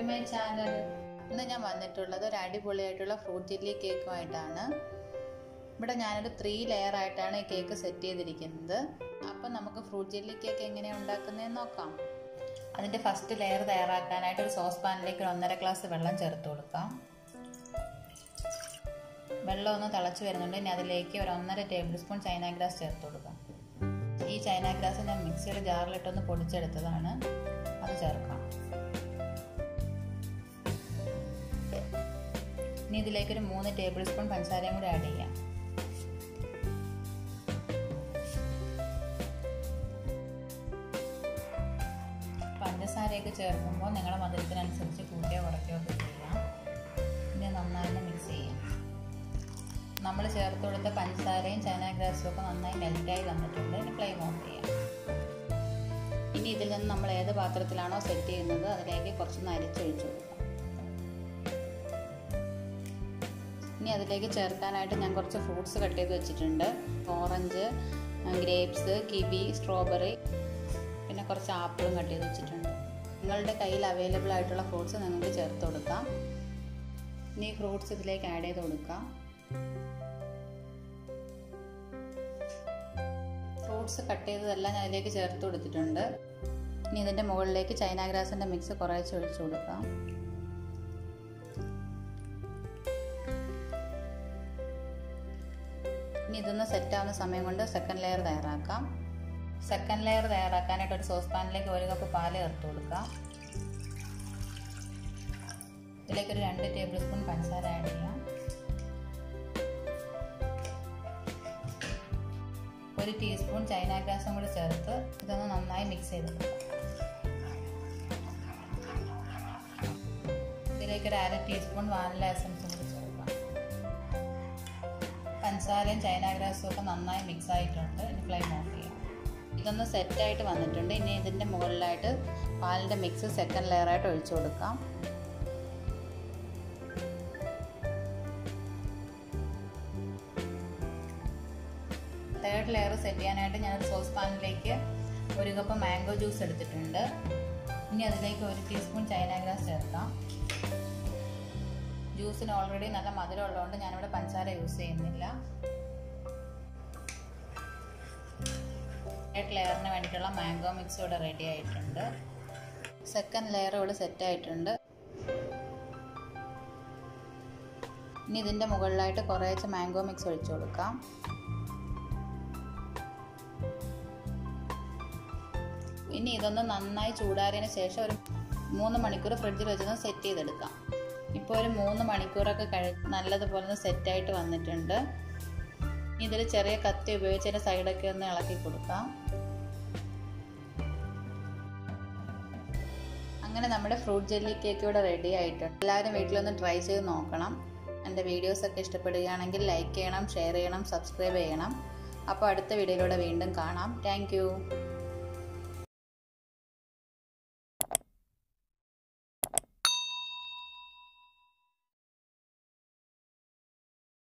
to my channel ഇന്ന് ഞാൻ വന്നിട്ടുള്ളത് ഒരു അടിപൊളിയായിട്ടുള്ള ഫ്രൂട്ട് ചില്ലി കേക്കുമായിട്ടാണ് ഇവിടെ ഞാനൊരു ത്രീ ലെയർ ആയിട്ടാണ് ഈ കേക്ക് സെറ്റ് ചെയ്തിരിക്കുന്നത് അപ്പം നമുക്ക് ഫ്രൂട്ട് ചില്ലി കേക്ക് എങ്ങനെയാണ് ഉണ്ടാക്കുന്നതെന്ന് നോക്കാം അതിൻ്റെ ഫസ്റ്റ് ലെയർ തയ്യാറാക്കാനായിട്ട് ഒരു സോസ് പാനിലേക്ക് ഒരു ഒന്നര ഗ്ലാസ് വെള്ളം ചേർത്ത് കൊടുക്കാം വെള്ളം ഒന്ന് തിളച്ച് വരുന്നുണ്ട് ഇനി അതിലേക്ക് ഒരു ഒന്നര ടേബിൾ സ്പൂൺ ചൈന ഗ്രാസ് ചേർത്ത് കൊടുക്കാം ഈ ചൈന ഗ്രാസ് ഞാൻ മിക്സിയുടെ ജാറിലിട്ടൊന്ന് പൊടിച്ചെടുത്തതാണ് അത് ചേർക്കാം ഇനി ഇതിലേക്ക് ഒരു മൂന്ന് ടേബിൾ സ്പൂൺ പഞ്ചസാരയും കൂടി ആഡ് ചെയ്യാം പഞ്ചസാരയൊക്കെ ചേർക്കുമ്പോൾ നിങ്ങളുടെ മധുരത്തിനനുസരിച്ച് കൂട്ടിയോ കുറയ്ക്കുകയോ ഒക്കെ ചെയ്യാം ഇനി നന്നായി മിക്സ് ചെയ്യാം നമ്മൾ ചേർത്ത് കൊടുത്ത പഞ്ചസാരയും ചൈന ഗ്രാസും ഒക്കെ നന്നായി മെൽറ്റായി വന്നിട്ടുണ്ട് ഇനി ഫ്ലെയിം ഓഫ് ചെയ്യാം ഇനി ഇതിൽ നിന്ന് നമ്മൾ ഏത് പാത്രത്തിലാണോ സെറ്റ് ചെയ്യുന്നത് അതിലേക്ക് കുറച്ചൊന്ന് അരിച്ചൊഴിച്ചു കൊടുക്കാം ഇനി അതിലേക്ക് ചേർക്കാനായിട്ട് ഞാൻ കുറച്ച് ഫ്രൂട്ട്സ് കട്ട് ചെയ്ത് വെച്ചിട്ടുണ്ട് ഓറഞ്ച് ഗ്രേപ്സ് കിവി സ്ട്രോബെറി പിന്നെ കുറച്ച് ആപ്പിളും കട്ട് ചെയ്ത് വെച്ചിട്ടുണ്ട് നിങ്ങളുടെ കയ്യിൽ അവൈലബിൾ ആയിട്ടുള്ള ഫ്രൂട്ട്സ് നിങ്ങൾക്ക് ചേർത്ത് കൊടുക്കാം ഇനി ഫ്രൂട്ട്സ് ഇതിലേക്ക് ആഡ് ചെയ്ത് കൊടുക്കാം ഫ്രൂട്ട്സ് കട്ട് ചെയ്തതെല്ലാം ഞാൻ അതിലേക്ക് ചേർത്ത് കൊടുത്തിട്ടുണ്ട് ഇനി ഇതിൻ്റെ മുകളിലേക്ക് ചൈന ഗ്രാസിൻ്റെ മിക്സ് കുറേശ്ശെ ഒഴിച്ചു കൊടുക്കാം ഇനി ഇതൊന്ന് സെറ്റ് ആവുന്ന സമയം കൊണ്ട് സെക്കൻഡ് ലെയർ തയ്യാറാക്കാം സെക്കൻഡ് ലെയർ തയ്യാറാക്കാനായിട്ട് ഒരു സോസ് പാനിലേക്ക് ഒരു കപ്പ് പാല് ചേർത്ത് കൊടുക്കാം ഇതിലേക്ക് ഒരു രണ്ട് ടേബിൾ സ്പൂൺ പഞ്ചസാര ആഡ് ചെയ്യാം ഒരു ടീസ്പൂൺ ചൈന ഗ്രാസും കൂടി ചേർത്ത് ഇതൊന്ന് നന്നായി മിക്സ് ചെയ്തെടുക്കാം ഇതിലേക്ക് ഒരു അര ടീസ്പൂൺ വാനില എസൻസും കൂടി ചേർക്കാം പഞ്ചസാരയും ചൈന ഗ്രാസും ഒക്കെ നന്നായി മിക്സ് ആയിട്ടുണ്ട് ഇനി ഫ്ലെയിം ഓഫ് ചെയ്യാം ഇതൊന്ന് സെറ്റായിട്ട് വന്നിട്ടുണ്ട് ഇനി ഇതിൻ്റെ മുകളിലായിട്ട് പാലിൻ്റെ മിക്സ് സെക്കൻഡ് ലെയറായിട്ട് ഒഴിച്ചു കൊടുക്കാം തേർഡ് ലെയർ സെറ്റ് ചെയ്യാനായിട്ട് ഞാനൊരു സോസ് പാനിലേക്ക് ഒരു കപ്പ് മാംഗോ ജ്യൂസ് എടുത്തിട്ടുണ്ട് ഇനി അതിലേക്ക് ഒരു ടീസ്പൂൺ ചൈന ഗ്രാസ് ചേർക്കാം ജ്യൂസിന് ഓൾറെഡി നല്ല മധുരം ഉള്ളതുകൊണ്ട് ഞാനിവിടെ പഞ്ചസാര യൂസ് ചെയ്യുന്നില്ല തേർഡ് ലെയറിന് വേണ്ടിയിട്ടുള്ള മാംഗോ മിക്സ് ഇവിടെ റെഡി ആയിട്ടുണ്ട് സെക്കൻഡ് ലെയർ ഇവിടെ സെറ്റ് ആയിട്ടുണ്ട് ഇനി ഇതിൻ്റെ മുകളിലായിട്ട് കുറേശ്ശെ മാംഗോ മിക്സ് ഒഴിച്ചു കൊടുക്കാം ഇനി ഇതൊന്ന് നന്നായി ചൂടാറിയതിന് ശേഷം ഒരു മൂന്ന് മണിക്കൂർ ഫ്രിഡ്ജിൽ വെച്ചൊന്ന് സെറ്റ് ചെയ്തെടുക്കാം ഇപ്പോൾ ഒരു മൂന്ന് മണിക്കൂറൊക്കെ കഴി നല്ലതുപോലെ ഒന്ന് സെറ്റായിട്ട് വന്നിട്ടുണ്ട് ഇതിൽ ചെറിയ കത്തി ഉപയോഗിച്ച് അതിൻ്റെ സൈഡൊക്കെ ഒന്ന് ഇളക്കി കൊടുക്കാം അങ്ങനെ നമ്മുടെ ഫ്രൂട്ട് ജെല്ലി കേക്ക് ഇവിടെ റെഡി ആയിട്ടുണ്ട് എല്ലാവരും വീട്ടിലൊന്ന് ട്രൈ ചെയ്ത് നോക്കണം എൻ്റെ വീഡിയോസൊക്കെ ഇഷ്ടപ്പെടുകയാണെങ്കിൽ ലൈക്ക് ചെയ്യണം ഷെയർ ചെയ്യണം സബ്സ്ക്രൈബ് ചെയ്യണം അപ്പോൾ അടുത്ത വീഡിയോയിലൂടെ വീണ്ടും കാണാം താങ്ക്